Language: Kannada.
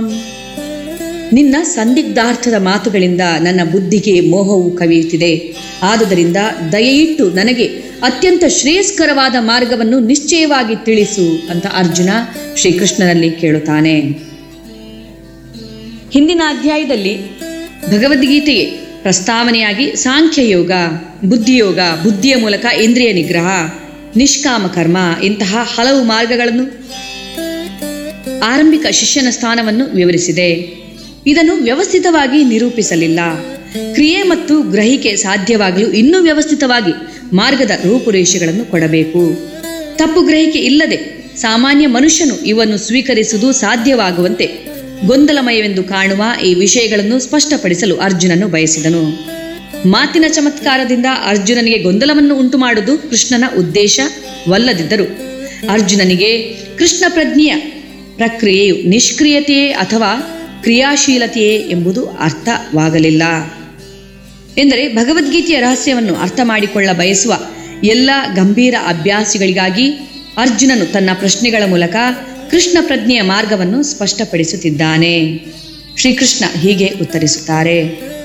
ನಿನ್ನ ಸಂದಿಗ್ಧಾರ್ಥದ ಮಾತುಗಳಿಂದ ನನ್ನ ಬುದ್ಧಿಗೆ ಮೋಹವು ಕವಿಯುತ್ತಿದೆ ಆದುದರಿಂದ ದಯೆಯಿಟ್ಟು ನನಗೆ ಅತ್ಯಂತ ಶ್ರೇಯಸ್ಕರವಾದ ಮಾರ್ಗವನ್ನು ನಿಶ್ಚಯವಾಗಿ ತಿಳಿಸು ಅಂತ ಅರ್ಜುನ ಶ್ರೀಕೃಷ್ಣನಲ್ಲಿ ಕೇಳುತ್ತಾನೆ ಹಿಂದಿನ ಅಧ್ಯಾಯದಲ್ಲಿ ಭಗವದ್ಗೀತೆಗೆ ಪ್ರಸ್ತಾವನೆಯಾಗಿ ಸಾಂಖ್ಯಯೋಗ ಬುದ್ಧಿಯೋಗ ಬುದ್ಧಿಯ ಮೂಲಕ ಇಂದ್ರಿಯ ನಿಗ್ರಹ ನಿಷ್ಕಾಮ ಕರ್ಮ ಇಂತಹ ಹಲವು ಮಾರ್ಗಗಳನ್ನು ಆರಂಭಿಕ ಶಿಷ್ಯನ ಸ್ಥಾನವನ್ನು ವಿವರಿಸಿದೆ ಇದನ್ನು ವ್ಯವಸ್ಥಿತವಾಗಿ ನಿರೂಪಿಸಲಿಲ್ಲ ಕ್ರಿಯೆ ಮತ್ತು ಗ್ರಹಿಕೆ ಸಾಧ್ಯವಾಗಲು ಇನ್ನೂ ವ್ಯವಸ್ಥಿತವಾಗಿ ಮಾರ್ಗದ ರೂಪುರೇಷೆಗಳನ್ನು ಕೊಡಬೇಕು ತಪ್ಪು ಗ್ರಹಿಕೆ ಇಲ್ಲದೆ ಸಾಮಾನ್ಯ ಮನುಷ್ಯನು ಇವನ್ನು ಸ್ವೀಕರಿಸುವುದು ಸಾಧ್ಯವಾಗುವಂತೆ ಗೊಂದಲಮಯವೆಂದು ಕಾಣುವ ಈ ವಿಷಯಗಳನ್ನು ಸ್ಪಷ್ಟಪಡಿಸಲು ಅರ್ಜುನನು ಬಯಸಿದನು ಮಾತಿನ ಚಮತ್ಕಾರದಿಂದ ಅರ್ಜುನನಿಗೆ ಗೊಂದಲವನ್ನು ಉಂಟು ಮಾಡುವುದು ಕೃಷ್ಣನ ಉದ್ದೇಶವಲ್ಲದಿದ್ದರು ಅರ್ಜುನನಿಗೆ ಕೃಷ್ಣ ಪ್ರಜ್ಞೆಯ ಪ್ರಕ್ರಿಯೆಯು ನಿಷ್ಕ್ರಿಯತೆಯೇ ಅಥವಾ ಕ್ರಿಯಾಶೀಲತೆಯೇ ಎಂಬುದು ಅರ್ಥವಾಗಲಿಲ್ಲ ಎಂದರೆ ಭಗವದ್ಗೀತೆಯ ರಹಸ್ಯವನ್ನು ಅರ್ಥ ಮಾಡಿಕೊಳ್ಳ ಬಯಸುವ ಎಲ್ಲ ಗಂಭೀರ ಅಭ್ಯಾಸಿಗಳಿಗಾಗಿ ಅರ್ಜುನನು ತನ್ನ ಪ್ರಶ್ನೆಗಳ ಮೂಲಕ ಕೃಷ್ಣ ಪ್ರಜ್ಞೆಯ ಮಾರ್ಗವನ್ನು ಸ್ಪಷ್ಟಪಡಿಸುತ್ತಿದ್ದಾನೆ ಶ್ರೀಕೃಷ್ಣ ಹೀಗೆ ಉತ್ತರಿಸುತ್ತಾರೆ